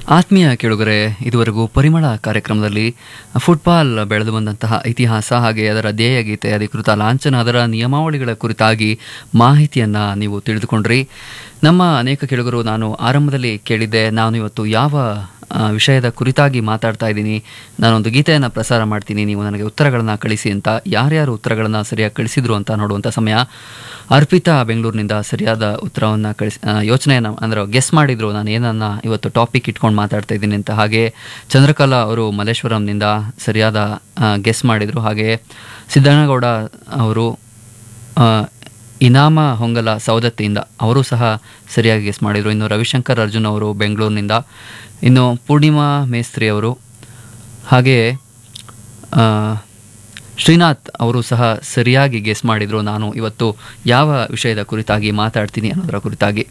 ಆತ್ಮೀಯ ಕೇಳುಗರೆ ಇದುವರೆಗೂ ಪರಿಮಳ ಕಾರ್ಯಕ್ರಮದಲ್ಲಿ ಫುಟ್ಬಾಲ್ ಬೆಳೆದು ಬಂದಂತಹ ಇತಿಹಾಸ ಹಾಗೆ ಅದರ ಧ್ಯೇಯ ಗೀತೆ ಅಧಿಕೃತ ಲಾಂಛನ ಅದರ ನಿಯಮಾವಳಿಗಳ ಕುರಿತಾಗಿ ಮಾಹಿತಿಯನ್ನು ನೀವು ತಿಳಿದುಕೊಂಡ್ರಿ ನಮ್ಮ ಅನೇಕ ಕೇಳುಗರು ನಾನು ಆರಂಭದಲ್ಲಿ ಕೇಳಿದ್ದೆ ನಾನು ಇವತ್ತು ಯಾವ ಆ, ವಿಷಯದ ಕುರಿತಾಗಿ ಮಾತಾಡ್ತಾ ಇದ್ದೀನಿ ನಾನೊಂದು ಗೀತೆಯನ್ನು ಪ್ರಸಾರ ಮಾಡ್ತೀನಿ ನೀವು ನನಗೆ ಉತ್ತರಗಳನ್ನು ಕಳಿಸಿ ಅಂತ ಯಾರ್ಯಾರು ಉತ್ತರಗಳನ್ನು ಸರಿಯಾಗಿ ಕಳಿಸಿದ್ರು ಅಂತ ನೋಡುವಂಥ ಸಮಯ ಅರ್ಪಿತಾ ಬೆಂಗಳೂರಿನಿಂದ ಸರಿಯಾದ ಉತ್ತರವನ್ನು ಕಳಿಸಿ ಆ, ಯೋಚನೆಯನ್ನು ಅಂದರೆ ಗೆಸ್ ಮಾಡಿದ್ರು ನಾನು ಏನನ್ನ ಇವತ್ತು ಟಾಪಿಕ್ ಇಟ್ಕೊಂಡು ಮಾತಾಡ್ತಾ ಇದ್ದೀನಿ ಅಂತ ಹಾಗೆ ಚಂದ್ರಕಲಾ ಅವರು ಮಲ್ಲೇಶ್ವರಂನಿಂದ ಸರಿಯಾದ ಗೆಸ್ ಮಾಡಿದರು ಹಾಗೆ ಸಿದ್ದಣ್ಣಗೌಡ ಅವರು ಆ, ಇನಾಮ ಹೊಂಗಲ ಸೌದತ್ತಿಯಿಂದ ಅವರು ಸಹ ಸರಿಯಾಗಿ ಗೆಸ್ ಮಾಡಿದರು ಇನ್ನು ರವಿಶಂಕರ್ ಅರ್ಜುನ್ ಅವರು ಬೆಂಗಳೂರಿನಿಂದ ಇನ್ನು ಪೂರ್ಣಿಮಾ ಮೇಸ್ತ್ರಿ ಅವರು ಹಾಗೆಯೇ ಆ, ಶ್ರೀನಾಥ್ ಅವರು ಸಹ ಸರಿಯಾಗಿ ಗೆಸ್ ಮಾಡಿದರು ನಾನು ಇವತ್ತು ಯಾವ ವಿಷಯದ ಕುರಿತಾಗಿ ಮಾತಾಡ್ತೀನಿ ಅನ್ನೋದರ ಕುರಿತಾಗಿ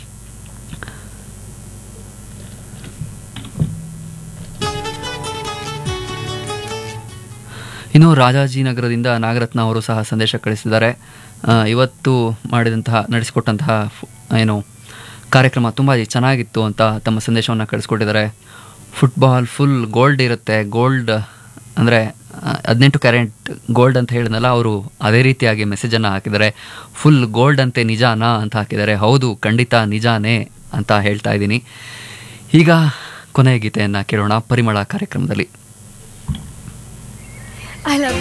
ಇನ್ನು ರಾಜಾಜಿನಗರದಿಂದ ನಾಗರತ್ನ ಅವರು ಸಹ ಸಂದೇಶ ಕಳಿಸಿದ್ದಾರೆ ಆ, ಇವತ್ತು ಮಾಡಿದಂತಹ ನಡೆಸಿಕೊಟ್ಟಂತಹ ಫು- ಏನು ಕಾರ್ಯಕ್ರಮ ತುಂಬ ಚೆನ್ನಾಗಿತ್ತು ಅಂತ ತಮ್ಮ ಸಂದೇಶವನ್ನು ಕಳಿಸ್ಕೊಟ್ಟಿದ್ದಾರೆ ಫುಟ್ಬಾಲ್ ಫುಲ್ ಗೋಲ್ಡ್ ಇರುತ್ತೆ ಗೋಲ್ಡ್ ಅಂದರೆ ಹದಿನೆಂಟು ಕ್ಯಾರೆಂಟ್ ಗೋಲ್ಡ್ ಅಂತ ಹೇಳಿದ್ನಲ್ಲ ಅವರು ಅದೇ ರೀತಿಯಾಗಿ ಮೆಸೇಜನ್ನು ಹಾಕಿದ್ದಾರೆ ಫುಲ್ ಗೋಲ್ಡ್ ಅಂತೆ ನಿಜಾನಾ ಅಂತ ಹಾಕಿದ್ದಾರೆ ಹೌದು ಖಂಡಿತ ನಿಜಾನೇ ಅಂತ ಹೇಳ್ತಾ ಇದ್ದೀನಿ ಈಗ ಕೊನೆಯ ಗೀತೆಯನ್ನು ಕೇಳೋಣ ಪರಿಮಳ ಕಾರ್ಯಕ್ರಮದಲ್ಲಿ I love